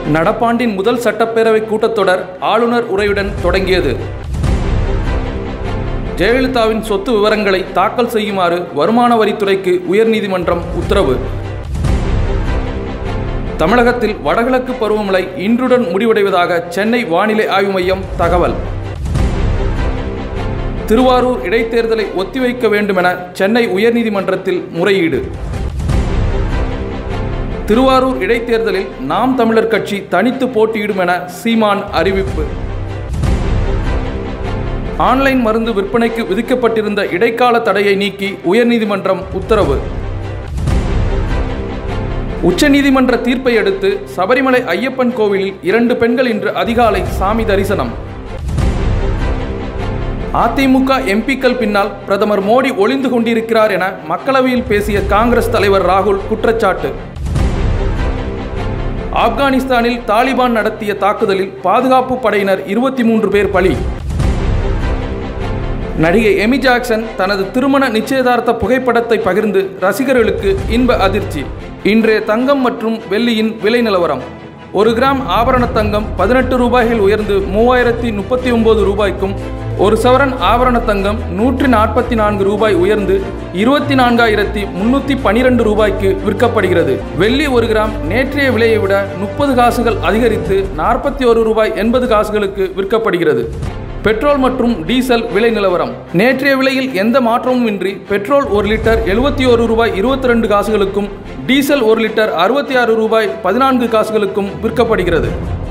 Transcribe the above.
நடப்பாண்டின் முதல் சட்டப்பேரவை கூட்டத்தொடர் ஆளுநர் உரையுடன் தொடங்கியது ஜெயலலிதாவின் சொத்து விவரங்களை தாக்கல் செய்யுமாறு வருமான வரித்துறைக்கு உயர்நீதிமன்றம் உத்தரவு தமிழகத்தில் வடகிழக்கு பருவமழை இன்றுடன் முடிவடைவதாக சென்னை வானிலை ஆய்வு மையம் தகவல் திருவாரூர் இடைத்தேர்தலை ஒத்திவைக்க வேண்டுமென சென்னை உயர்நீதிமன்றத்தில் முறையீடு திருவாரூர் இடைத்தேர்தலில் நாம் தமிழர் கட்சி தனித்து போட்டியிடும் என சீமான் அறிவிப்பு ஆன்லைன் மருந்து விற்பனைக்கு விதிக்கப்பட்டிருந்த இடைக்கால தடையை நீக்கி உயர்நீதிமன்றம் உத்தரவு உச்சநீதிமன்ற தீர்ப்பை அடுத்து சபரிமலை ஐயப்பன் கோவிலில் இரண்டு பெண்கள் இன்று அதிகாலை சாமி தரிசனம் அதிமுக எம்பிக்கள் பின்னால் பிரதமர் மோடி ஒளிந்து கொண்டிருக்கிறார் என மக்களவையில் பேசிய காங்கிரஸ் தலைவர் ராகுல் குற்றச்சாட்டு ஆப்கானிஸ்தானில் தாலிபான் நடத்திய தாக்குதலில் பாதுகாப்பு படையினர் இருபத்தி மூன்று பேர் பலி நடிகை எமி ஜாக்சன் தனது திருமண நிச்சயதார்த்த புகைப்படத்தை பகிர்ந்து ரசிகர்களுக்கு இன்ப அதிர்ச்சி இன்றைய தங்கம் மற்றும் வெள்ளியின் விலை நிலவரம் ஒரு கிராம் ஆபரண தங்கம் பதினெட்டு ரூபாயில் உயர்ந்து மூவாயிரத்தி முப்பத்தி ஒன்பது ரூபாய்க்கும் ஒரு சவரன் ஆபரண தங்கம் நூற்றி நாற்பத்தி நான்கு ரூபாய் உயர்ந்து இருபத்தி நான்காயிரத்தி முன்னூற்றி பனிரெண்டு ரூபாய்க்கு விற்கப்படுகிறது வெள்ளி ஒரு கிராம் நேற்றைய விலையை விட முப்பது காசுகள் அதிகரித்து நாற்பத்தி ஒரு ரூபாய் எண்பது காசுகளுக்கு விற்கப்படுகிறது பெட்ரோல் மற்றும் டீசல் விலை நிலவரம் நேற்றைய விலையில் எந்த மாற்றமும் இன்றி பெட்ரோல் ஒரு லிட்டர் எழுபத்தி ஒரு ரூபாய் இருபத்தி ரெண்டு காசுகளுக்கும் டீசல் ஒரு லிட்டர் அறுபத்தி ஆறு ரூபாய் பதினான்கு காசுகளுக்கும் விற்கப்படுகிறது